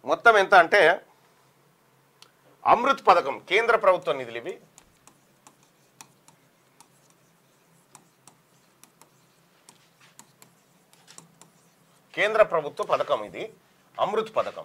మొత్తం ఎంత అంటే అమృత్ పథకం కేంద్ర ప్రభుత్వ నిధులు ఇవి కేంద్ర ప్రభుత్వ పథకం ఇది అమృత్ పథకం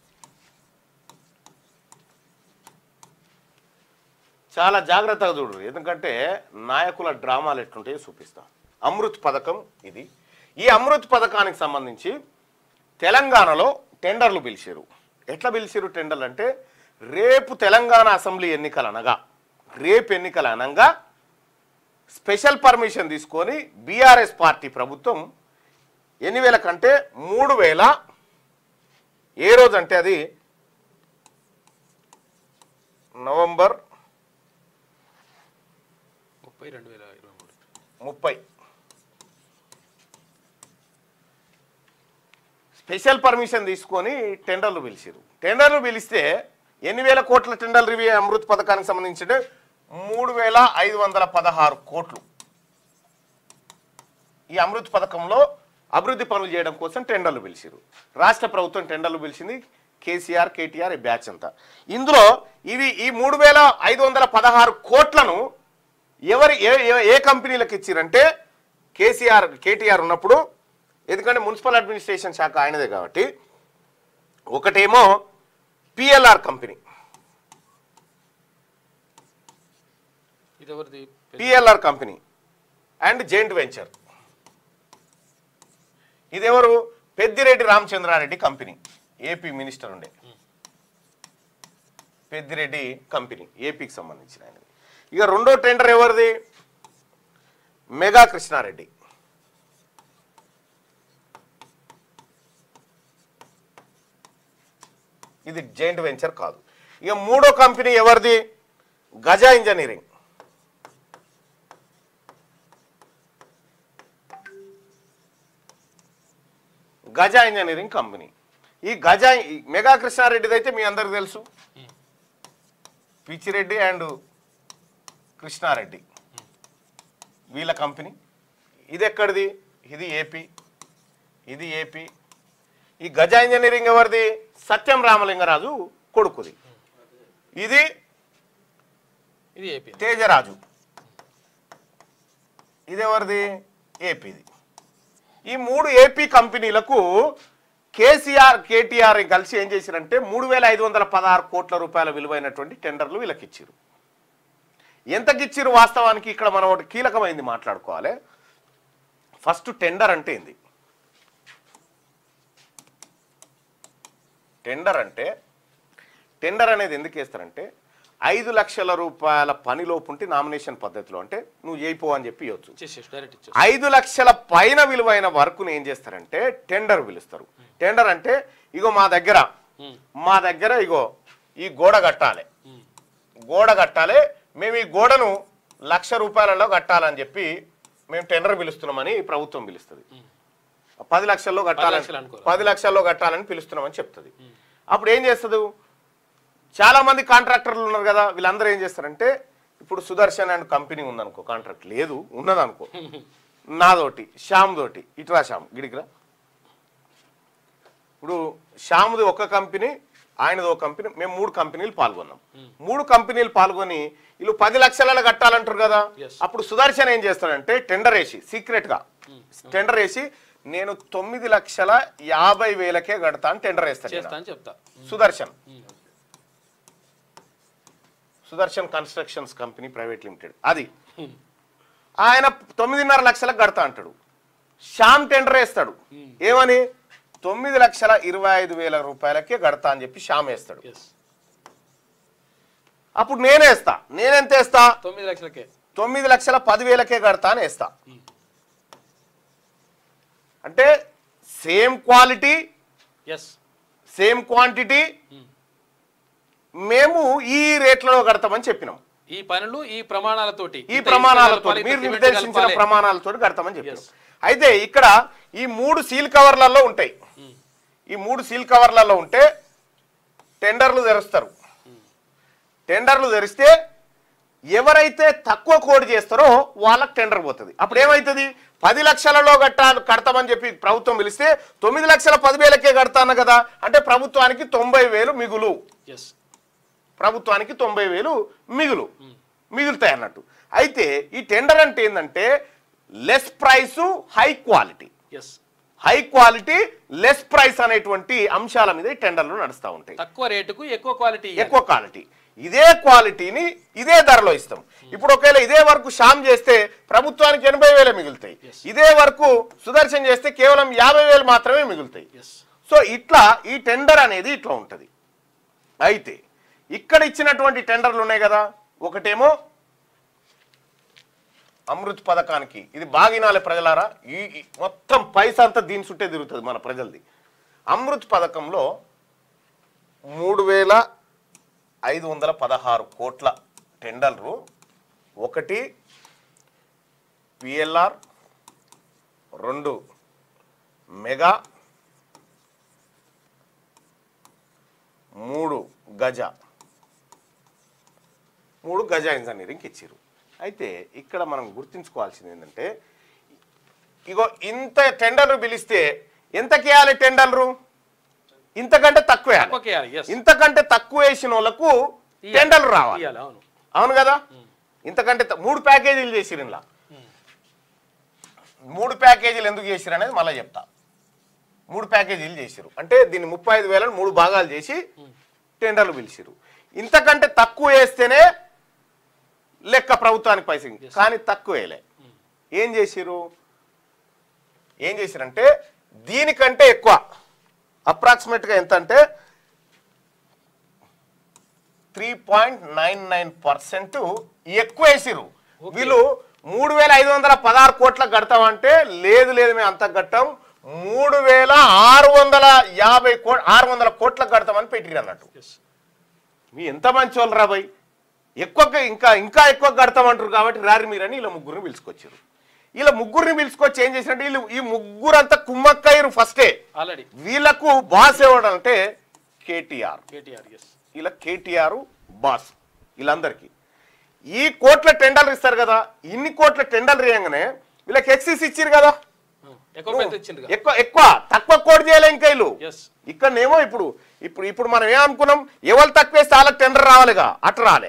చాలా జాగ్రత్తగా చూడు ఎందుకంటే నాయకుల డ్రామాలు ఎట్లుంటాయో చూపిస్తాం అమృత్ పథకం ఇది ఈ అమృత్ పథకానికి సంబంధించి తెలంగాణలో టెండర్లు పిలిచారు ఎట్లా పిలిచారు టెండర్లు అంటే రేపు తెలంగాణ అసెంబ్లీ ఎన్నికలు అనగా రేపు ఎన్నికలు అనగా స్పెషల్ పర్మిషన్ తీసుకొని బీఆర్ఎస్ పార్టీ ప్రభుత్వం ఎన్ని వేల కంటే మూడు వేల ఏ రోజు అంటే అది నవంబర్ ముప్పై రెండు వేల ఇరవై మూడు ముప్పై స్పెషల్ పర్మిషన్ తీసుకొని టెండర్లు పిలిచారు టెండర్లు పిలిస్తే ఎన్ని వేల కోట్ల టెండర్లు ఇవి అమృత్ పథకానికి సంబంధించి మూడు వేల ఐదు వందల పదహారు కోట్లు ఈ అమృత్ పథకంలో అభివృద్ధి పనులు చేయడం కోసం టెండర్లు పిలిచారు రాష్ట్ర ప్రభుత్వం టెండర్లు పిలిచింది కేసీఆర్ కేటీఆర్ ఈ బ్యాచ్ అంతా ఇందులో ఇవి ఈ మూడు వేల ఐదు వందల పదహారు కోట్లను ఎవరి ఏ ఏ- ఏ కంపెనీలకు ఇచ్చిరంటే కేసీఆర్ కేటీఆర్ ఉన్నప్పుడు ఎందుకంటే మున్సిపల్ అడ్మినిస్ట్రేషన్ శాఖ ఆయనదే కాబట్టి ఒకటేమో పిఎల్ఆర్ కంపెనీ ఇది ఎవరిది PLR company and joint venture ఇదెవరు Peddireddy Ramachandra Reddy company AP minister ఉండే పెద్దిరెడ్డి కంపెనీ ఏపీకి సంబంధించిన ఆయనది ఇక రెండో టెండర్ ఎవరిది మెగా కృష్ణారెడ్డి ఇది జెయింట్ వెంచర్ కాదు ఇక మూడో కంపెనీ ఎవరిది Gaja engineering Gaja engineering company ఈ గజా ఈ మెగా కృష్ణారెడ్డిది అయితే మీ అందరికి తెలుసు పిచ్చిరెడ్డి అండ్ కృష్ణారెడ్డి వీళ్ళ కంపెనీ ఇది ఎక్కడిది ఇది ఏపీ ఇది ఏపీ ఈ గజా ఇంజనీరింగ్ ఎవరిది సత్యం రామలింగరాజు కొడుకుది ఇది ఇది ఏపీ తేజరాజు ఇది ఎవరిది ఏపీది ఈ మూడు ఏపీ కంపెనీలకు కేసీఆర్ కేటీఆర్ కలిసి ఏం చేశారంటే మూడు వేల ఐదు వందల పదహారు కోట్ల రూపాయల విలువైనటువంటి టెండర్లు వీళ్ళకి ఇచ్చారు ఎంతకి ఇచ్చిరు వాస్తవానికి ఇక్కడ మనం ఒకటి కీలకమైంది మాట్లాడుకోవాలి ఫస్ట్ టెండర్ అంటే ఏంది టెండర్ అంటే టెండర్ అనేది ఎందుకు వేస్తారంటే ఐదు లక్షల రూపాయల పనిలోపు ఉంటే నామినేషన్ పద్ధతిలో అంటే నువ్వు చేయిపో అని చెప్పి ఇవ్వచ్చు ఇచ్చేసేసి డైరెక్ట్ ఇచ్చేసి ఐదు లక్షల పైన విలువైన వర్క్ను ఏం చేస్తారంటే టెండర్ పిలుస్తారు టెండర్ అంటే ఇగో మా దగ్గర మా దగ్గర ఇగో ఈ గోడ కట్టాలి గోడ కట్టాలి మేము ఈ గోడను లక్ష రూపాయలలో కట్టాలని చెప్పి మేము టెండర్ పిలుస్తున్నామని ప్రభుత్వం పిలుస్తుంది పది లక్షల్లో కట్టాలని లక్షలు అనుకోరా. పది లక్షల్లో కట్టాలని పిలుస్తున్నామని చెప్తుంది అప్పుడు ఏం చేస్తుంది చాలా మంది కాంట్రాక్టర్లు ఉన్నారు కదా వీళ్ళందరూ ఏం చేస్తారంటే ఇప్పుడు సుదర్శన్ అండ్ కంపెనీ ఉందనుకో కాంట్రాక్ట్ లేదు ఉన్నదనుకో నాదోటి శ్యామ్ తోటి ఇటురా శ్యామ్ గిడికిరా ఇప్పుడు శ్యామ్ది ఒక కంపెనీ ఆయనది ఒక కంపెనీ మేము మూడు కంపెనీలు పాల్గొన్నాం మూడు కంపెనీలు పాల్గొని వీళ్ళు పది లక్షలలో కట్టాలంటారు కదా Yes. అప్పుడు సుదర్శన్ ఏం చేస్తాడంటే టెండర్ వేసి సీక్రెట్ గా టెండర్ వేసి నేను తొమ్మిది లక్షల యాభై వేలకే కడతా అని టెండర్ వేస్తాను చేస్తా అని చెప్తా Sudarshan Sudarshan constructions company private limited అది ఆయన తొమ్మిదిన్నర లక్షలకు కడతా అంటాడు శ్యామ్ టెండర్ వేస్తాడు ఏమని తొమ్మిది లక్షల ఇరవై ఐదు వేల రూపాయలకే కడతా అని చెప్పి శ్యామ్ వేస్తాడు ఎస్ అప్పుడు నేనే వేస్తా నేనెంత వేస్తా తొమ్మిది లక్షలకే తొమ్మిది లక్షల పదివేలకే కడతా అని వేస్తా అంటే same quality yes same quantity మేము ఈ రేట్లలో కడతామని చెప్పినాం ఈ పనులు ఈ ప్రమాణాలతోటి ఈ ఇంత ప్రమాణాలతో ఇసుక కలపాలి, మీరు ఇంత సిమెంట్ నిర్దేశించిన కలపాలి. ప్రమాణాలతో కడతామని చెప్పారు Yes. అయితే ఇక్కడ ఈ మూడు సీల్ కవర్లలో ఉంటాయి ఈ మూడు సీల్ కవర్లలో ఉంటే టెండర్లు తెరుస్తారు టెండర్లు తెరిస్తే ఎవరైతే తక్కువ కోడ్ చేస్తారో వాళ్ళకి టెండర్ పోతుంది అప్పుడు ఏమవుతుంది పది లక్షలలో కట్టా కడతామని చెప్పి ప్రభుత్వం పిలిస్తే తొమ్మిది లక్షల పదివేలకే కడతాను కదా అంటే ప్రభుత్వానికి తొంభై వేలు మిగులు ఎస్ ప్రభుత్వానికి తొంభై వేలు మిగులు మిగులుతాయి అన్నట్టు అయితే ఈ టెండర్ అంటే ఏంటంటే less price high quality yes high quality less price అనేటువంటి అంశాల మీద ఈ టెండర్లు నడుస్తూ ఉంటాయి తక్కువ రేటుకు ఎక్కువ క్వాలిటీ ఎక్కువ క్వాలిటీ ఇదే క్వాలిటీని ఇదే ధరలో ఇస్తాం ఇప్పుడు ఒకవేళ ఇదే వరకు షామ్ చేస్తే ప్రభుత్వానికి ఎనభై వేలే మిగులుతాయి Yes. ఇదే వరకు సుదర్శన్ చేస్తే కేవలం యాభై వేలు మాత్రమే మిగులుతాయి ఎస్ సో ఇట్లా ఈ టెండర్ అనేది ఇట్లా ఉంటుంది అయితే ఇక్కడ ఇచ్చినటువంటి టెండర్లు ఉన్నాయి కదా ఒకటేమో అమృత్ పథకానికి ఇది బాగినాలే ప్రజలారా ఈ ఈ మొత్తం పైసా అంతా దీని చుట్టే తిరుగుతుంది మన ప్రజలది అమృత్ పథకంలో మూడు వేల ఐదు వందల పదహారు కోట్ల టెండర్లు ఒకటి పిఎల్ఆర్ రెండు మెగా మూడు గజ మూడు గజ ఇంజనీరింగ్కి ఇచ్చారు అయితే ఇక్కడ మనం గుర్తుంచుకోవాల్సింది ఏంటంటే ఇగో ఇంత టెండర్లు పిలిస్తే ఎంతకి వేయాలి టెండర్లు ఇంతకంటే తక్కువ వేయాలి తక్కువ చేయాలి ఎస్ ఇంతకంటే తక్కువ వేసిన వాళ్ళకు టెండర్లు రావాలి ఇయ్యాలి అవును అవును కదా ఇంతకంటే త- మూడు ప్యాకేజీలు చేసిరు ఇలా మూడు ప్యాకేజీలు ఎందుకు చేసిరు అనేది మళ్ళీ చెప్తా మూడు ప్యాకేజీలు చేసిరు అంటే దీన్ని ముప్పై ఐదు వేలను మూడు భాగాలు చేసి టెండర్లు పిలిచిరు ఇంతకంటే తక్కువ వేస్తేనే లెక్క ప్రభుత్వానికి పైసలు కానీ తక్కువ వేయలే ఏం చేసిరు ఏం చేసిరంటే దీనికంటే ఎక్కువ అప్రాక్సిమేట్గా ఎంత అంటే three point nine nine percent ఎక్కువ వేసిరు వీళ్ళు మూడు వేల ఐదు వందల పదహారు కోట్ల కడతామంటే లేదు లేదు మేము అంత కట్టాం మూడు వేల ఆరు వందల యాభై కో ఆరు వందల కోట్ల కడతామని పెట్టిరు అన్నట్టు ఎస్ మీ ఎంత మంచి వాళ్ళు రాబాయ్ ఎక్కువ ఇంకా ఇంకా ఎక్కువ కడతామంటారు కాబట్టి రారి మీరని ఇలా ముగ్గురిని పిలుచుకొచ్చారు ఇలా ముగ్గురిని పిలుచుకొచ్చి ఏం చేసినట్టు వీళ్ళు ఈ ముగ్గురు అంతా కుమ్మక్కయ్యరు ఫస్టే ఆల్రెడీ వీళ్ళకు బాస్ ఎవడంటే కేటీఆర్ కేటీఆర్ ఎస్ ఇలా కేటీఆర్ బాస్ వీళ్ళందరికీ ఈ కోట్ల టెండర్లు ఇస్తారు కదా ఇన్ని కోట్ల టెండర్లు ఇవ్వగానే వీళ్ళకి ఎక్సెస్ ఇచ్చారు కదా ఎక్కువ పెద్ద ఇచ్చిండ్రు ఎక్కువ ఎక్కువ తక్కువ కోట్ చేయలే ఇంకా వీళ్ళు ఎస్ ఇక్కడనేమో ఇప్పుడు ఇప్పుడు ఇప్పుడు మనం ఏమనుకున్నాం ఎవరు తక్కువ వేస్తే వాళ్ళకి టెండర్ రావాలిగా అట్లా రాలే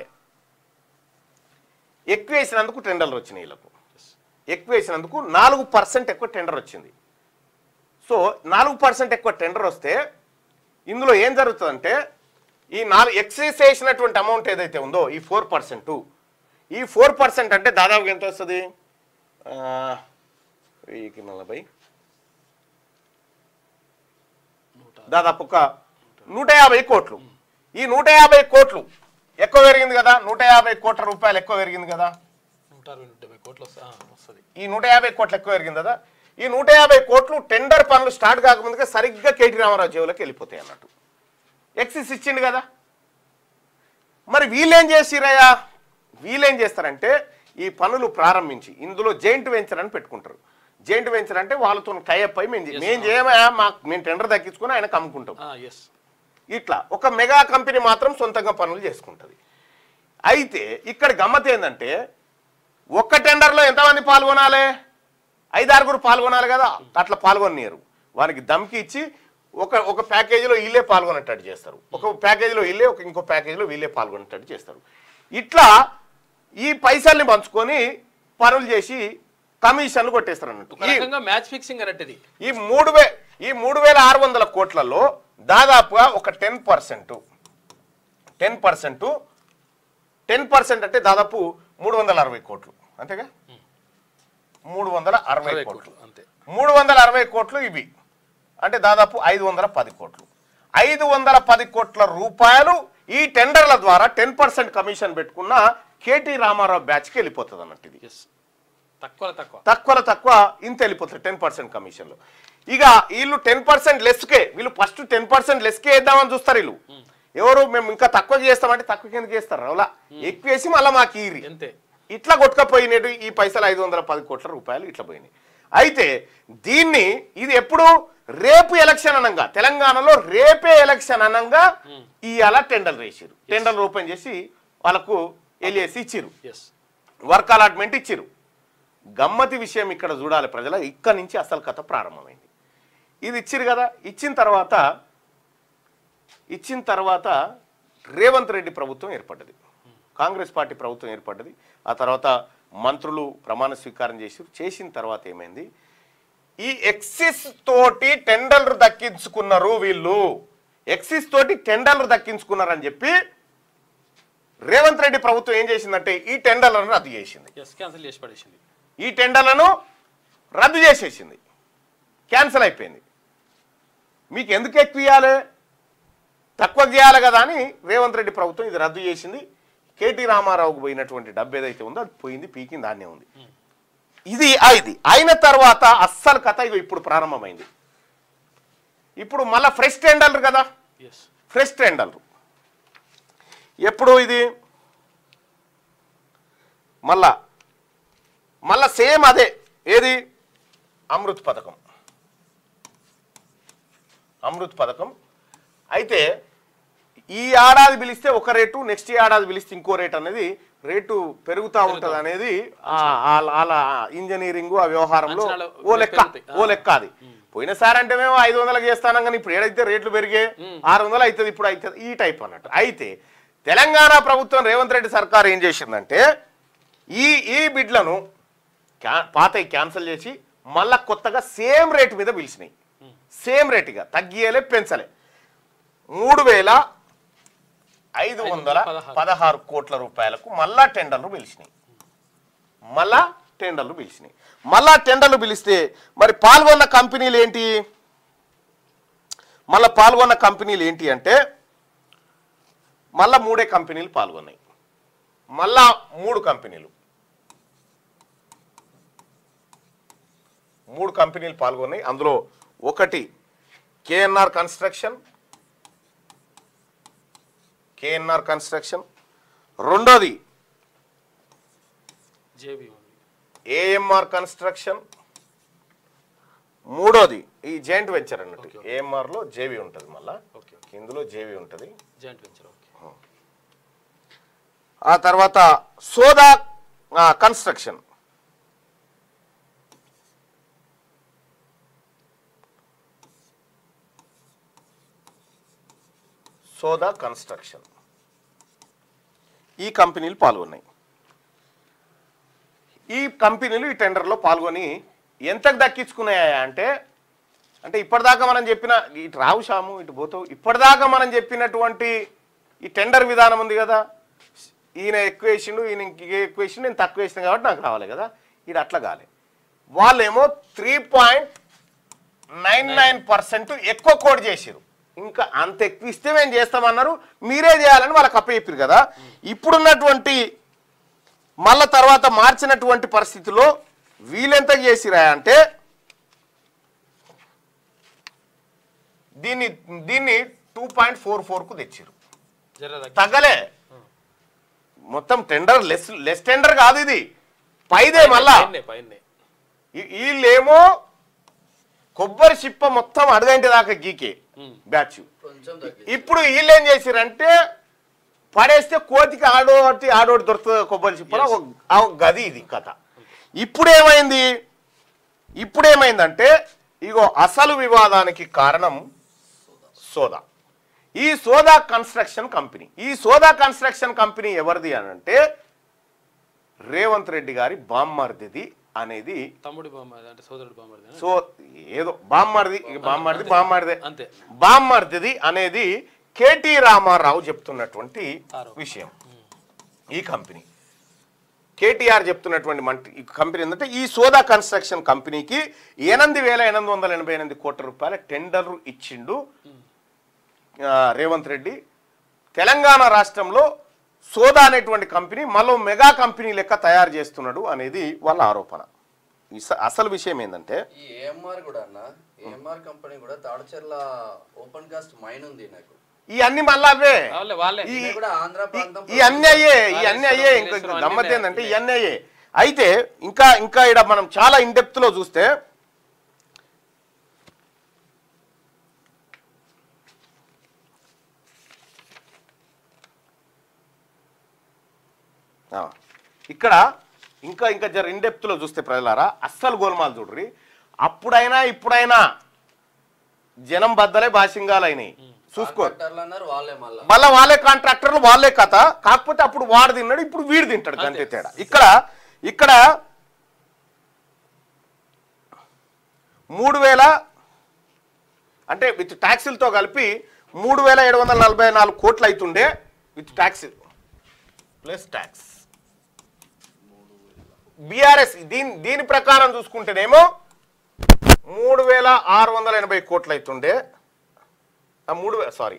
ఎక్కువ వేసినందుకు టెండర్లు వచ్చినాయి వీళ్ళకు ఎక్కువ వేసినందుకు నాలుగు పర్సెంట్ ఎక్కువ టెండర్ వచ్చింది సో నాలుగు పర్సెంట్ ఎక్కువ టెండర్ వస్తే ఇందులో ఏం జరుగుతుందంటే ఈ నాలుగు ఎక్సైజ్ చేసినటువంటి అమౌంట్ ఏదైతే ఉందో ఈ ఫోర్ పర్సెంట్ ఈ ఫోర్ పర్సెంట్ అంటే దాదాపుగా ఎంత వస్తుంది ఆ, వెయ్యికి నలభై నూట దాదాపు ఒక నూట యాభై కోట్లు ఈ నూట యాభై కోట్లు ఎక్కువ పెరిగింది కదా నూట యాభై కోట్ల రూపాయలు ఎక్కువ పెరిగింది కదా నూట అరవై నూట డెబ్బై కోట్లు వస్తా- ఆ, వస్తుంది ఈ నూట యాభై కోట్లు ఎక్కువ పెరిగింది కదా ఈ నూట యాభై కోట్లు టెండర్ పనులు స్టార్ట్ కాకముందుగా సరిగ్గా కేటీ రామారావు జేబులోకి వెళ్ళిపోతాయి అన్నట్టు ఎక్సిస్ ఇచ్చిండు కదా మరి వీళ్ళేం చేసిరయ్యా వీళ్ళేం చేస్తారంటే ఈ పనులు ప్రారంభించి ఇందులో జైంట్ వెంచర్ అని పెట్టుకుంటారు జైంట్ వెంచర్ అంటే వాళ్ళతో టైఅప్ అయి మేము చే- మేము చేయమయ్యా మాకు మేము టెండర్ దక్కించుకొని ఆయనకు అమ్ముకుంటాం ఎస్ ఇట్లా ఒక మెగా కంపెనీ మాత్రం సొంతంగా పనులు చేసుకుంటుంది అయితే ఇక్కడ గమ్మత్ ఏంటంటే ఒక్క టెండర్లో ఎంతమంది పాల్గొనాలి ఐదారుగురు పాల్గొనాలి కదా అట్లా పాల్గొనియరు వారికి దమ్కి ఇచ్చి ఒక ఒక ప్యాకేజీలో వీళ్ళే పాల్గొనేటట్టు చేస్తారు ఒక ప్యాకేజీలో వీళ్ళే ఒక ఇంకో ప్యాకేజీలో వీళ్ళే పాల్గొనేటట్టు చేస్తారు ఇట్లా ఈ పైసల్ని పంచుకొని పనులు చేసి కమిషన్లు కొట్టేస్తారు ఒక అన్నట్టు ఈ- రకంగా మ్యాచ్ ఫిక్సింగ్ అన్నట్టుది ఈ మూడు వే ఈ మూడు వేల ఆరు వందల కోట్లలో దాదాపుగా ఒక ten percent ten percent ten percent అంటే దాదాపు మూడు వందల అరవై కోట్లు అంతేగా మూడు వందల అరవై అరవై కోట్లు కోట్లు అంతే మూడు వందల అరవై కోట్లు ఇవి అంటే దాదాపు ఐదు వందల పది కోట్లు ఐదు వందల పది కోట్ల రూపాయలు ఈ టెండర్ల ద్వారా టెన్ పర్సెంట్ కమిషన్ పెట్టుకున్న కేటీ రామారావు బ్యాచ్కి వెళ్ళిపోతుంది అన్నట్టు ఇది ఎస్ తక్కువ తక్కువ తక్కువ తక్కువ ఇంత వెళ్ళిపోతుంది టెన్ పర్సెంట్ కమిషన్లో ఇక వీళ్ళు టెన్ పర్సెంట్ లెస్కే వీళ్ళు ఫస్ట్ టెన్ పర్సెంట్ లెస్కే వేద్దామని చూస్తారు వీళ్ళు ఎవరు మేము ఇంకా తక్కువ చేస్తామంటే తక్కువ కింద చేస్తారు అలా ఎక్కువ వేసి మళ్ళీ మాకు ఈరి అంతే ఇట్లా కొట్టుకపోయినట్టు ఈ పైసలు ఐదు వందల పది కోట్ల రూపాయలు ఇట్లా పోయినాయి అయితే దీన్ని ఇది ఎప్పుడు రేపు ఎలక్షన్ అనంగా తెలంగాణలో రేపే ఎలక్షన్ అనంగా ఇవాళ టెండర్లు వేసారు టెండర్లు ఓపెన్ చేసి వాళ్ళకు ఎలియస్ ఇచ్చిరు ఎస్ వర్క్ అలాట్మెంట్ ఇచ్చిరు గమ్మతి విషయం ఇక్కడ చూడాలి ప్రజల ఇక్కడ నుంచి అసలు కథ ప్రారంభమైంది ఇది ఇచ్చిరు కదా ఇచ్చిన తర్వాత ఇచ్చిన తర్వాత రేవంత్ రెడ్డి ప్రభుత్వం ఏర్పడ్డది కాంగ్రెస్ పార్టీ ప్రభుత్వం ఏర్పడ్డది ఆ తర్వాత మంత్రులు ప్రమాణ స్వీకారం చేసి చేసిన తర్వాత ఏమైంది ఈ ఎక్సిస్ తోటి టెండర్లు దక్కించుకున్నారు వీళ్ళు ఎక్సిస్ తోటి టెండర్లు దక్కించుకున్నారని చెప్పి రేవంత్ రెడ్డి ప్రభుత్వం ఏం చేసిందంటే ఈ టెండర్లను రద్దు చేసింది ఎస్ క్యాన్సిల్ చేసి పడేసింది ఈ టెండర్లను రద్దు చేసేసింది క్యాన్సిల్ అయిపోయింది మీకు ఎందుకు ఎక్కువ ఇవ్వాలి తక్కువ ఇవ్వాలి కదా అని రేవంత్ రెడ్డి ప్రభుత్వం ఇది రద్దు చేసింది కేటీ రామారావుకు పోయినటువంటి డబ్బు ఏదైతే ఉందో అది పోయింది పీకింది దాన్నే ఉంది ఇది ఆ ఇది అయిన తర్వాత అస్సలు కథ ఇగో ఇప్పుడు ప్రారంభమైంది ఇప్పుడు మళ్ళా ఫ్రెష్ టెండర్లు కదా ఎస్ ఫ్రెష్ టెండర్లు ఎప్పుడు ఇది మళ్ళా మళ్ళా సేమ్ అదే ఏది అమృత్ పథకం అమృత్ పథకం అయితే ఈ ఏడాది పిలిస్తే ఒక రేటు నెక్స్ట్ ఏడాది పిలిస్తే ఇంకో రేట్ అనేది రేటు పెరుగుతూ ఉంటుంది అనేది వాళ్ళ ఇంజనీరింగ్ ఆ వ్యవహారంలో అంచనాలు ఓ లెక్క పెరుగుతాయి. ఓ లెక్క అది పోయినసారి అంటే మేము ఐదు వందలకు చేస్తానం కానీ ఇప్పుడు ఏదైతే రేట్లు పెరిగాయి ఆరు వందలు అవుతుంది ఇప్పుడు అవుతుంది ఈ టైప్ అన్నట్టు అయితే తెలంగాణ ప్రభుత్వం రేవంత్ రెడ్డి సర్కార్ ఏం చేసిందంటే ఈ ఈ బిడ్లను క్యా పాతవి క్యాన్సిల్ చేసి మళ్ళా కొత్తగా సేమ్ రేటు మీద పిలిచినాయి సేమ్ రేటుగా తగ్గియలే పెంచలే మూడు వేల ఐదు వందల పదహారు. పదహారు కోట్ల రూపాయలకు మళ్ళా టెండర్లు పిలిచినాయి మళ్ళా టెండర్లు పిలిచినాయి మళ్ళా టెండర్లు పిలిస్తే మరి పాల్గొన్న కంపెనీలు ఏంటి మళ్ళా పాల్గొన్న కంపెనీలు ఏంటి అంటే మళ్ళా మూడే కంపెనీలు పాల్గొన్నాయి మళ్ళా మూడు కంపెనీలు మూడు కంపెనీలు పాల్గొన్నాయి అందులో ఒకటి కేఎన్ఆర్ కన్స్ట్రక్షన్ కేఎన్ఆర్ కన్స్ట్రక్షన్ రెండోది జేబీ ఉంది ఏఎంఆర్ కన్స్ట్రక్షన్ మూడోది ఈ జాయింట్ వెంచర్ అన్నట్టు Okay, ఏఎంఆర్ లో జేవి ఉంటుంది మళ్ళా ఓకే ఓకే ఇందులో జేవి ఉంటుంది జాయింట్ వెంచర్ ఓకే ఆ తర్వాత సోదా ఆ, కన్స్ట్రక్షన్ సోదా కన్స్ట్రక్షన్ ఈ కంపెనీలు పాల్గొన్నాయి ఈ కంపెనీలు ఈ టెండర్లో పాల్గొని ఎంతకు దక్కించుకున్నాయా అంటే అంటే ఇప్పటిదాకా మనం చెప్పిన ఇటు రావు షాము ఇటు పోతావు ఇప్పటిదాకా మనం చెప్పినటువంటి ఈ టెండర్ విధానం ఉంది కదా ఈయన ఎక్కువ వేసిండు ఈయన ఇంక ఎక్కువ వేసిండు నేను తక్కువ వేసిన కాబట్టి నాకు రావాలి కదా ఇది అట్లా కాలే వాళ్ళేమో three point nine nine percent ఎక్కువ కోడ్ చేసిరు ఇంకా అంత ఎక్కువ ఇస్తే మేము చేస్తామన్నారు మీరే చేయాలని వాళ్ళకి అప్పచెప్పారు కదా ఇప్పుడున్నటువంటి మళ్ళా తర్వాత మార్చినటువంటి పరిస్థితిలో వీళ్ళెంత చేసిరా అంటే దీన్ని దీన్ని టూ పాయింట్ ఫోర్ ఫోర్కు తెచ్చిరు జర దగ్గర తగ్గలే మొత్తం టెండర్ లెస్ లెస్ టెండర్ కాదు ఇది పైదే మళ్ళా పైనే పైనే ఈ- వీళ్ళేమో కొబ్బరి చిప్ప మొత్తం అడగంటి దాకా గీకే ఉమ్. బ్యాచ్ కొంచెం తగ్గి ఇప్పుడు వీళ్ళు ఏం చేసిరంటే పడేస్తే కోతికి ఆడోటి ఆడోటి దొరుకుతుంది కొబ్బరి చిప్పలో ఒక ఆ ఒక గది ఇది కథ ఇప్పుడు ఏమైంది ఇప్పుడు ఏమైందంటే ఇగో అసలు వివాదానికి కారణం సోదా ఈ సోదా కన్స్ట్రక్షన్ కంపెనీ ఈ సోదా కన్స్ట్రక్షన్ కంపెనీ ఎవరిది అని అంటే రేవంత్ రెడ్డి గారి బామ్మర్దిది అనేది తమ్ముడి బామ్మ అంటే సోదరుడు బామ్మది సో ఏదో బామ్మర్ది ఇక బామ్మర్ది బామ్మర్దే అంతే బామ్మర్దిది అనేది కేటీ రామారావు చెప్తున్నటువంటి ఆరోపణ. విషయం ఈ కంపెనీ కేటీఆర్ చెప్తున్నటువంటి మంట ఈ కంపెనీ ఏంటంటే ఈ సోదా కన్స్ట్రక్షన్ కంపెనీకి ఎనిమిది వేల ఎనిమిది వందల ఎనభై ఎనిమిది కోట్ల రూపాయల టెండర్ ఇచ్చిండు ఆ, రేవంత్ రెడ్డి తెలంగాణ రాష్ట్రంలో సోదా అనేటువంటి కంపెనీ మళ్ళీ మెగా కంపెనీ లెక్క తయారు చేస్తున్నాడు అనేది వాళ్ళ ఆరోపణ ఇస- అసలు విషయం ఏంటంటే ఈ ఏఎంఆర్ కూడా అన్న ఏఎంఆర్ కంపెనీ కూడా తాడచెర్ల ఓపెన్ కాస్ట్ మైన్ ఉంది నాకు ఈ అన్ని మళ్ళా అవే వాళ్ళే వాళ్ళే ఈ- ఇది కూడా ఆంధ్ర ప్రాంతం ఈ అన్ని అయ్యే ఈ అన్ని అయ్యే ఇంకా కాళేశ్వరం, గమ్మత్ అన్నీ ఏంటంటే ఈ అన్ని అయ్యే అయితే ఇంకా ఇంకా ఇక్కడ మనం చాలా ఇన్ డెప్త్ లో చూస్తే ఆ. ఇక్కడ ఇంకా ఇంకా జర ఇండెప్త్లో చూస్తే ప్రజలారా అస్సలు గోల్మాల్ చూడ్రి అప్పుడైనా ఇప్పుడైనా జనం బద్దలే బాసింగాలైనాయి చూసుకో కాంట్రాక్టర్లు అన్నారు వాళ్ళే మళ్ళా మళ్ళా వాళ్ళే కాంట్రాక్టర్లు వాళ్ళే కథ కాకపోతే అప్పుడు వాడు తిన్నాడు ఇప్పుడు వీడు తింటాడు అంతే తేడా ఇక్కడ ఇక్కడ మూడు వేల అంటే విత్ ట్యాక్సీలతో కలిపి మూడు వేల ఏడు వందల నలభై నాలుగు కోట్లు అవుతుండే with taxes plus tax BRS దీని దీని ప్రకారం చూసుకుంటేనేమో మూడు వేల ఆరు వందల ఎనభై కోట్లు అవుతుండే ఆ మూడు వే సారీ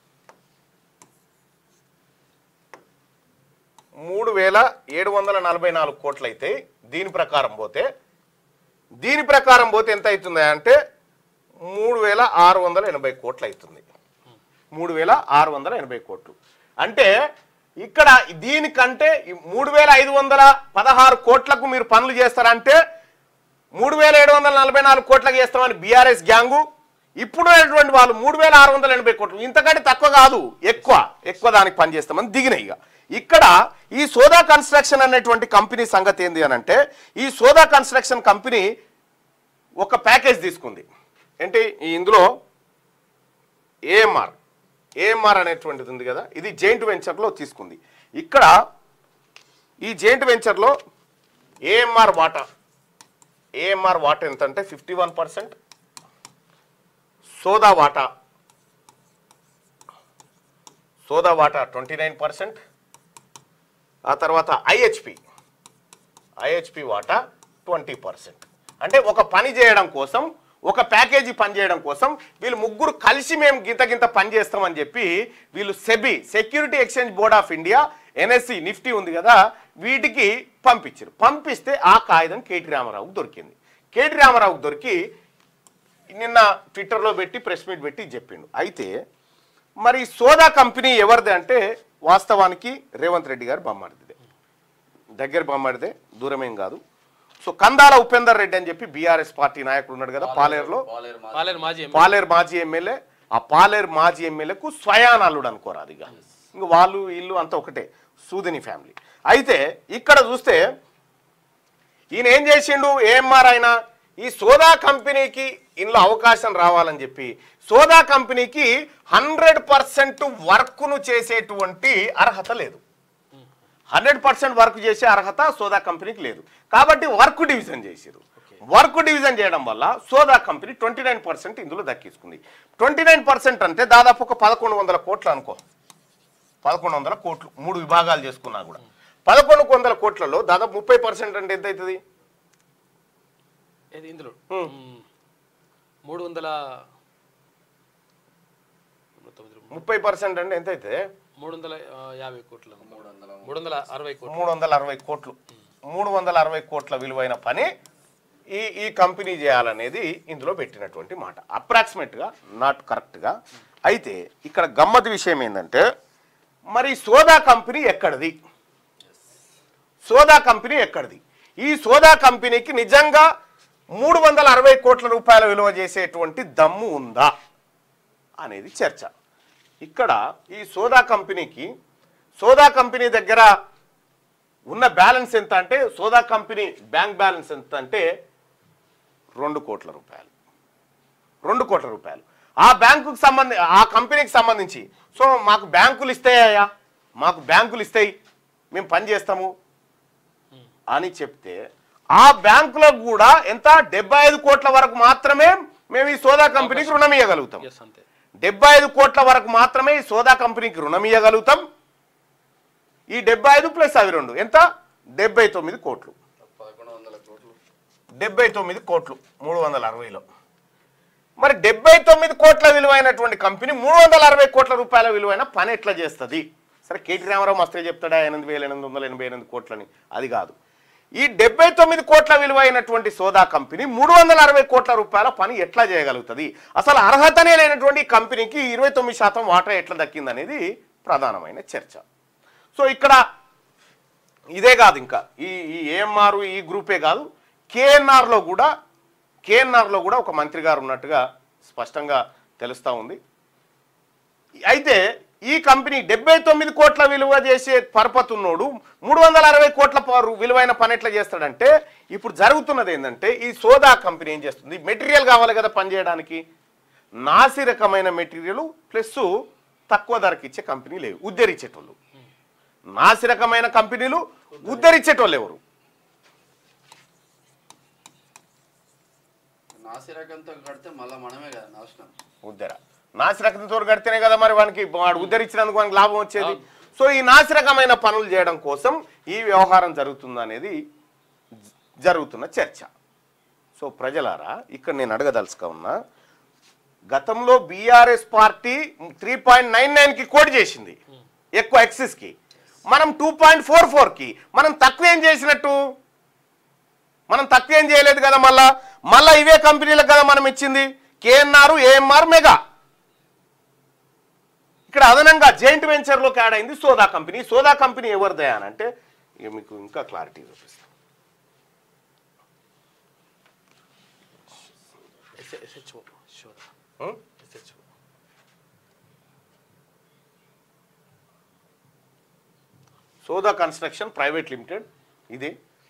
మూడు వేల ఏడు వందల నలభై నాలుగు కోట్లు అయితే దీని ప్రకారం పోతే దీని ప్రకారం పోతే ఎంత అవుతుంది అంటే మూడు వేల ఆరు వందల ఎనభై కోట్లు అవుతుంది మూడు వేల ఆరు వందల ఎనభై కోట్లు అంటే ఇక్కడ దీనికంటే ఈ మూడు వేల ఐదు వందల పదహారు కోట్లకు మీరు పనులు చేస్తారంటే మూడు వేల ఏడు వందల నలభై నాలుగు కోట్లకు చేస్తామని బీఆర్ఎస్ గ్యాంగు ఇప్పుడు ఉన్నటువంటి వాళ్ళు మూడు వేల ఆరు వందల ఎనభై కోట్లు ఇంతకంటే తక్కువ కాదు ఎక్కువ ఎక్కువ దానికి పనిచేస్తామని దిగినాయి ఇక ఇక్కడ ఈ సోదా కన్స్ట్రక్షన్ అనేటువంటి కంపెనీ సంగతి ఏంది అని అంటే ఈ సోదా కన్స్ట్రక్షన్ కంపెనీ ఒక ప్యాకేజ్ తీసుకుంది ఏంటి ఈ ఇందులో ఏఎంఆర్ ఏఎంఆర్ అనేటువంటిది ఉంది కదా ఇది జెయింట్ వెంచర్లో తీసుకుంది ఇక్కడ ఈ జెయింట్ వెంచర్లో ఏఎంఆర్ వాటా ఏఎంఆర్ వాటా ఎంత అంటే ఫిఫ్టీ వన్ పర్సెంట్ సోదా వాటా సోదా వాటా ట్వంటీ నైన్ పర్సెంట్ ఆ తర్వాత ఐహెచ్పి ఐహెచ్పి వాటా ట్వంటీ పర్సెంట్ అంటే ఒక పని చేయడం కోసం ఒక ప్యాకేజీ పని చేయడం కోసం వీళ్ళు ముగ్గురు కలిసి మేము గింత గింత పని చేస్తామని చెప్పి వీళ్ళు SEBI security exchange board of India NSC Nifty ఉంది కదా వీటికి పంపించారు పంపిస్తే ఆ కాగితం కేటీ రామారావుకు దొరికింది కేటీ రామారావుకు దొరికి నిన్న ట్విట్టర్లో పెట్టి ప్రెస్ మీట్ పెట్టి చెప్పిండు అయితే మరి సోదా కంపెనీ ఎవరిది అంటే వాస్తవానికి రేవంత్ రెడ్డి గారు బొమ్మాడిదే దగ్గర బొమ్మాడిదే దూరమేం కాదు సో కందాల ఉపేందర్ రెడ్డి అని చెప్పి బీఆర్ఎస్ పార్టీ నాయకుడు ఉన్నాడు కదా పాలేరులో పాలేరు మా- పాలేరు మాజీ ఎమ్మెల్యే. పాలేరు మాజీ ఎమ్మెల్యే ఆ పాలేరు మాజీ ఎమ్మెల్యేకు స్వయానాలుడు అనుకోరాదు ఇక ఇంక వాళ్ళు ఇల్లు అంతా ఒకటే సూదిని ఫ్యామిలీ అయితే ఇక్కడ చూస్తే ఈయన ఏం చేసిండు ఏఎంఆర్ అయినా ఈ సోదా కంపెనీకి ఇందులో అవకాశం రావాలని చెప్పి సోదా కంపెనీకి హండ్రెడ్ పర్సెంట్ వర్క్ను చేసేటువంటి అర్హత లేదు హండ్రెడ్ పర్సెంట్ వర్క్ చేసే అర్హత సోదా కంపెనీకి లేదు కాబట్టి వర్క్ డివిజన్ చేసారు వర్క్ డివిజన్ చేయడం వల్ల సోదా కంపెనీ ట్వంటీ నైన్ పర్సెంట్ ఇందులో దక్కించుకుంది ట్వంటీ నైన్ పర్సెంట్ అంటే దాదాపు ఒక పదకొండు వందల కోట్లు అనుకో పదకొండు వందల కోట్లు మూడు విభాగాలు చేసుకున్నా కూడా పదకొండు వందల కోట్లలో దాదాపు ముప్పై పర్సెంట్ అంటే ఎంత అవుతుంది ఏది ఇందులో ఉమ్. ఉమ్. మూడు వందల తొమ్మిది రూపాయలు. ముప్పై పర్సెంట్ అంటే ఎంత అయితే మూడు వందల ఆ, యాభై కోట్లు మూడు వందల మూడు వందల అరవై కోట్లు మూడు వందల అరవై కోట్లు మూడు వందల అరవై కోట్ల విలువైన పని ఈ ఈ కంపెనీ చేయాలనేది ఇందులో పెట్టినటువంటి మాట అప్రాక్సిమేట్గా నాట్ కరెక్ట్గా అయితే ఇక్కడ గమ్మత్ విషయం ఏంటంటే మరి సోదా కంపెనీ ఎక్కడిది సోదా కంపెనీ ఎక్కడిది ఈ సోదా కంపెనీకి నిజంగా మూడు వందల అరవై కోట్ల రూపాయల విలువ చేసేటువంటి దమ్ము ఉందా అనేది చర్చ ఇక్కడ ఈ సోదా కంపెనీకి సోదా కంపెనీ దగ్గర ఉన్న బ్యాలెన్స్ ఎంత అంటే సోదా కంపెనీ బ్యాంక్ బ్యాలెన్స్ ఎంత అంటే రెండు కోట్ల రూపాయలు రెండు కోట్ల రూపాయలు ఆ బ్యాంకుకి సంబంధి ఆ కంపెనీకి సంబంధించి సో మాకు బ్యాంకులు ఇస్తాయా మాకు బ్యాంకులు ఇస్తాయి మేము పని చేస్తాము అని చెప్తే ఆ బ్యాంకులో కూడా ఎంత డెబ్బై ఐదు కోట్ల వరకు మాత్రమే మేము ఈ సోదా కంపెనీకి రుణం ఇవ్వగలుగుతాం ఎస్ అంతే డెబ్బై ఐదు కోట్ల వరకు మాత్రమే ఈ సోదా కంపెనీకి రుణం ఇవ్వగలుగుతాం ఈ డెబ్బై ఐదు ప్లస్ అవి రెండు ఎంత డెబ్బై తొమ్మిది కోట్లు పదకొండు వందల కోట్లు డెబ్బై తొమ్మిది కోట్లు మూడు వందల అరవైలో మరి డెబ్బై తొమ్మిది కోట్ల విలువైనటువంటి కంపెనీ మూడు వందల అరవై కోట్ల రూపాయల విలువైన పని ఎట్లా చేస్తుంది సరే కేటీ రామారావు మస్తే చెప్తాడా ఎనిమిది వేల ఎనిమిది వందల ఎనభై ఎనిమిది కోట్లని అది కాదు ఈ డెబ్బై తొమ్మిది కోట్ల విలువైనటువంటి సోదా కంపెనీ మూడు వందల అరవై కోట్ల రూపాయల పని ఎట్లా చేయగలుగుతుంది అసలు అర్హతనే లేనటువంటి ఈ కంపెనీకి ఇరవై తొమ్మిది శాతం వాటా ఎట్లా దక్కిందనేది ప్రధానమైన చర్చ సో ఇక్కడ ఇదే కాదు ఇంకా ఈ ఈ ఏఎంఆర్ ఈ గ్రూపే కాదు కేఎన్ఆర్లో కూడా కేఎన్ఆర్లో కూడా ఒక మంత్రి గారు ఉన్నట్టుగా స్పష్టంగా తెలుస్తూ ఉంది అయితే ఈ కంపెనీ డెబ్బై తొమ్మిది కోట్ల విలువ చేసే పరపతి ఉన్నోడు మూడు వందల అరవై కోట్ల పరు- విలువైన పని ఎట్లా చేస్తాడంటే ఇప్పుడు జరుగుతున్నది ఏంటంటే ఈ సోదా కంపెనీ ఏం చేస్తుంది మెటీరియల్ కావాలి కదా పని చేయడానికి నాసి రకమైన మెటీరియల్ ప్లస్ తక్కువ ధరకి ఇచ్చే కంపెనీ లేవు ఉద్ధరించేటోళ్ళు నాసి రకమైన కంపెనీలు ఉద్ధరించేటోళ్ళు ఎవరు నాసిరకంతో కడితే మళ్ళీ మనమే కదా నాశనం ఉద్దర నాసిరకంతో కడితేనే కదా మరి వానికి వాడు ఉద్ధరించినందుకు వానికి లాభం వచ్చేది సో ఈ నాసిరకమైన పనులు చేయడం కోసం ఈ వ్యవహారం జరుగుతుంది అనేది జ- జరుగుతున్న చర్చ సో ప్రజలారా ఇక్కడ నేను అడగదలుచుక ఉన్నా గతంలో BRS party three point nine నైన్కి కోట్ చేసింది ఎక్కువ ఎక్సిస్కి మనం టూ పాయింట్ ఫోర్ ఫోర్కి మనం తక్కువ ఏం చేసినట్టు మనం తక్కువ ఏం చేయలేదు కదా మళ్ళా మళ్ళా ఇవే కంపెనీలకు కదా మనం ఇచ్చింది కేఎన్ఆర్ ఏఎంఆర్ మెగా ఇక్కడ అదనంగా జైంట్ వెంచర్లోకి యాడ్ అయింది సోదా కంపెనీ సోదా కంపెనీ ఎవరిదే అని అంటే ఇక మీకు ఇంకా క్లారిటీ చూపిస్తాం ఎస్హెచ్ఓ శోధ ఉం? SHO Soda construction private limited ఇది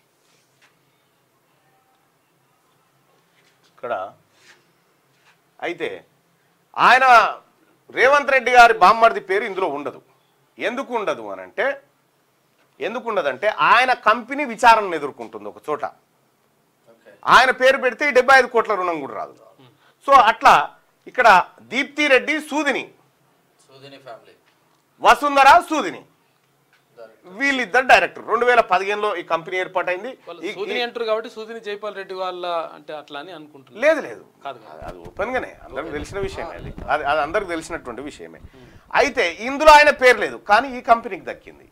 ఇక్కడ అయితే ఆయన రేవంత్ రెడ్డి గారి బామ్మర్ది పేరు ఇందులో ఉండదు ఎందుకు ఉండదు అని అంటే ఎందుకు ఉండదంటే ఆయన కంపెనీ విచారణను ఎదుర్కొంటుంది ఒక చోట ఓకే ఆయన పేరు పెడితే ఈ డెబ్బై ఐదు కోట్ల రుణం కూడా రాదు సో అట్లా ఇక్కడ దీప్తి రెడ్డి సూదిని సూదిని ఫ్యామిలీ వసుంధర సూదిని డైరెక్ట్ వీళ్ళిద్దరు డైరెక్టర్ రెండు వేల పదిహేనులో ఈ కంపెనీ ఏర్పాటైంది వాళ్ళు ఈ- సూదిని అంటారు కాబట్టి సూదిని జైపాల్ రెడ్డి వాళ్ళ అంటే అట్లా అని అనుకుంటున్నారు లేదు లేదు కాదు కాదు. అది- అది ఓపెన్ గానే అందరికి తెలిసిన విషయమే అది అది అది అందరికి తెలిసినటువంటి విషయమే అయితే ఇందులో ఆయన పేరు లేదు కానీ ఈ కంపెనీకి దక్కింది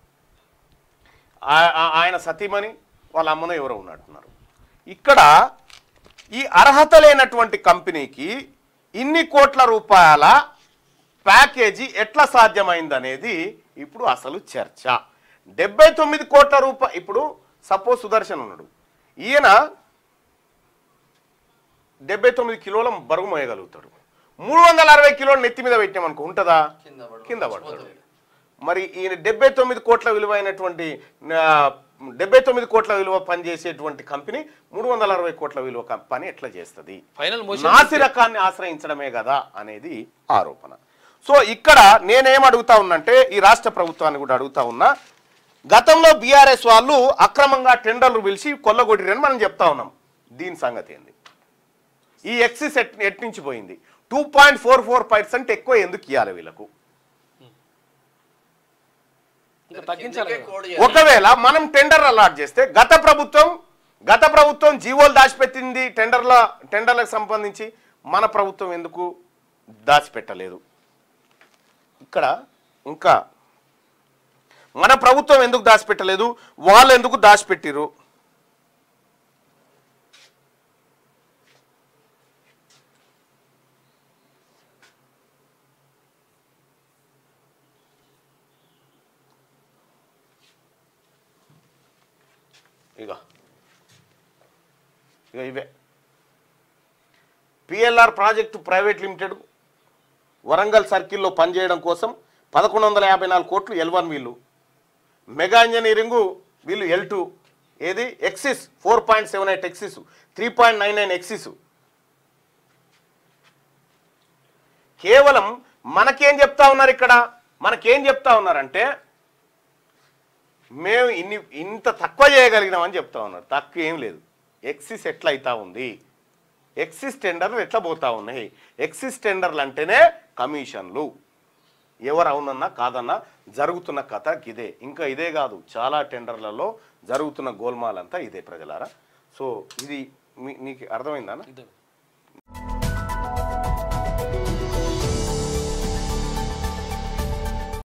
ఆ- ఆ- ఆయన సతీమణి వాళ్ళ అమ్మనో ఎవరో ఉన్నట్టున్నారు ఇక్కడ ఈ అర్హత లేనటువంటి కంపెనీకి ఇన్ని కోట్ల రూపాయల ప్యాకేజీ ఎట్లా సాధ్యమైందనేది ఇప్పుడు అసలు చర్చ డెబ్బై తొమ్మిది కోట్ల రూపాయ ఇప్పుడు సపోజ్ సుదర్శన్ ఉన్నాడు ఈయన డెబ్బై తొమ్మిది కిలోల బరువు మోయగలుగుతాడు మూడు వందల అరవై కిలోలు నెత్తి మీద పెట్టామనుకో ఉంటుందా కింద పడు కింద పడతాడు పోతుంది. మరి ఈయన డెబ్బై తొమ్మిది కోట్ల విలువైనటువంటి ఆ, డెబ్బై తొమ్మిది కోట్ల విలువ పనిచేసేటువంటి కంపెనీ మూడు వందల అరవై కోట్ల విలువ కం- పని ఎట్లా చేస్తుంది ఫైనల్ మోషన్ నాసి రకాన్ని ఆశ్రయించడమే కదా అనేది ఆరోపణ సో ఇక్కడ నేనేం అడుగుతా ఉన్నంటే ఈ రాష్ట్ర ప్రభుత్వాన్ని కూడా అడుగుతా ఉన్నా గతంలో బీఆర్ఎస్ వాళ్ళు అక్రమంగా టెండర్లు పిలిచి కొల్లగొట్టిరని మనం చెప్తా ఉన్నాం దీని సంగతి ఏంది ఈ ఎక్సిస్ ఎట్ ఎట్ నుంచి పోయింది two point four four percent ఎక్కువ ఎందుకు ఇవ్వాలి వీళ్ళకు ఇంకా తగ్గించాలి కిందకే కదా. కోడ్ ఒకవేళ మనం టెండర్ అలాట్ చేస్తే గత ప్రభుత్వం గత ప్రభుత్వం జీవోలు దాచిపెట్టింది టెండర్ల టెండర్లకు సంబంధించి మన ప్రభుత్వం ఎందుకు దాచిపెట్టలేదు ఇక్కడ ఇంకా మన ప్రభుత్వం ఎందుకు దాచిపెట్టలేదు వాళ్ళు ఎందుకు దాచిపెట్టిరు ఇక ఇక ఇవే PLR project private limited Warangal సర్కిల్లో పనిచేయడం కోసం పదకొండు వందల యాభై నాలుగు కోట్లు ఎల్ వన్ వీళ్ళు మెగా ఇంజనీరింగ్ వీళ్ళు ఎల్ టూ ఏది excess four point seven eight excess three point nine nine excess కేవలం మనకేం చెప్తా ఉన్నారు ఇక్కడ మనకేం చెప్తా ఉన్నారంటే మేము ఇన్ని ఇంత తక్కువ చేయగలిగినామని చెప్తా ఉన్నారు తక్కువ ఏం లేదు ఎక్సిస్ ఎట్లా అవుతా ఉంది ఎక్సిస్ టెండర్లు ఎట్లా పోతా ఉన్నాయి ఎక్సిస్ టెండర్లు అంటేనే కమిషన్లు ఎవరు అవునన్నా కాదన్నా జరుగుతున్న కథ ఇదే ఇంకా ఇదే కాదు చాలా టెండర్లలో జరుగుతున్న గోల్మాల్ అంతా ఇదే ప్రజలారా సో ఇది మీ నీకు అర్థమైందా ఇదే.